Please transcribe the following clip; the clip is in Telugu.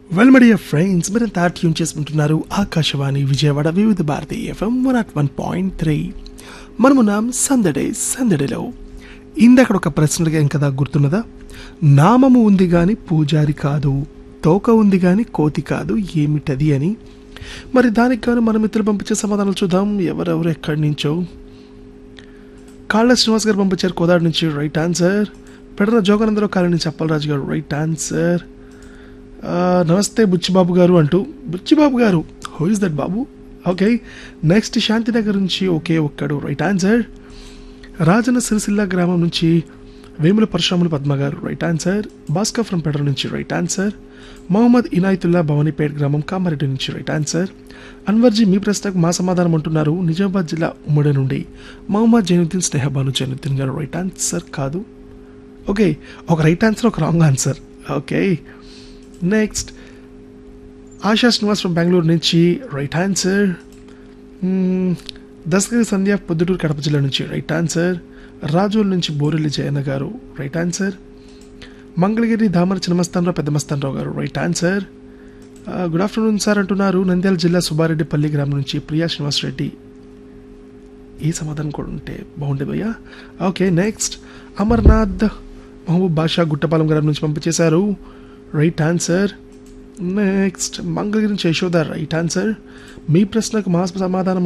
వెల్ మై డియర్ ఫ్రెండ్స్ మీరంతా ట్యూన్ చేసుకుంటున్నారు Akashvani Vijayawada Vividh Bharati FM one nought one point three మనమున్నాం సందడే సందడిలో ఇందక్కడ ఒక ప్రశ్న అడిగాం కదా గుర్తున్నదా నామము ఉంది గాని పూజారి కాదు తోక ఉంది గాని కోతి కాదు ఏమిటది అని మరి దానికి గాను మన మిత్రులు పంపించే సమాధానాలు చూద్దాం ఎవరెవరు ఎక్కడి నుంచో కాళ్ళ శ్రీనివాస్ గారు పంపించారు కోదాడు నుంచి right answer Pedana Joganandarao colony నుంచి అప్పలరాజు గారు రైట్ ఆన్సర్ ఆ, నమస్తే బుచ్చిబాబు గారు అంటూ Buchibabu garu who is that Babu okay next Shantinagar నుంచి ఒకే ఒక్కడు రైట్ ఆన్సర్ రాజన్న సిరిసిల్ల గ్రామం నుంచి Vemula Parasuramulu Padma garu right answer Bhaskar from Pedara నుంచి రైట్ ఆన్సర్ మొహమ్మద్ ఇనాయతుల్లా భవానీపేట్ గ్రామం కామారెడ్డి నుంచి రైట్ ఆన్సర్ అన్వర్జీ మీ ప్రశ్నకు మా సమాధానం అంటున్నారు నిజామాబాద్ జిల్లా ఉమ్మడి నుండి మొహమ్మద్ జైనుద్దీన్ స్నేహబాను జైనుద్దీన్ గారు రైట్ ఆన్సర్ కాదు ఓకే ఒక రైట్ ఆన్సర్ ఒక wrong answer okay next Asha Srinivas from Bengaluru నుంచి రైట్ ఆన్సర్ దశగిరి సంధ్య పొద్దుటూరు కడప జిల్లా నుంచి రైట్ ఆన్సర్ రాజోల్ నుంచి బోరెల్లి జయన్న గారు రైట్ ఆన్సర్ మంగళగిరి దామర చిన్నమస్తానరావు పెద్ద Mastanarao garu right answer good afternoon sir అంటున్నారు నంద్యాల జిల్లా సుబ్బారెడ్డిపల్లి గ్రామం నుంచి ప్రియా శ్రీనివాస్ రెడ్డి ఈ సమాధానం కూడా ఉంటే బాగుండేది భయ్యా ఓకే నెక్స్ట్ అమర్నాథ్ మహబూబ్ బాషా గుట్టపాలెం గ్రామం నుంచి పంపించేశారు రైట్ ఆన్సర్ నెక్స్ట్ మంగళగిరి నుంచి యశోద రైట్ ఆన్సర్ మీ ప్రశ్నకు మా సమాధానం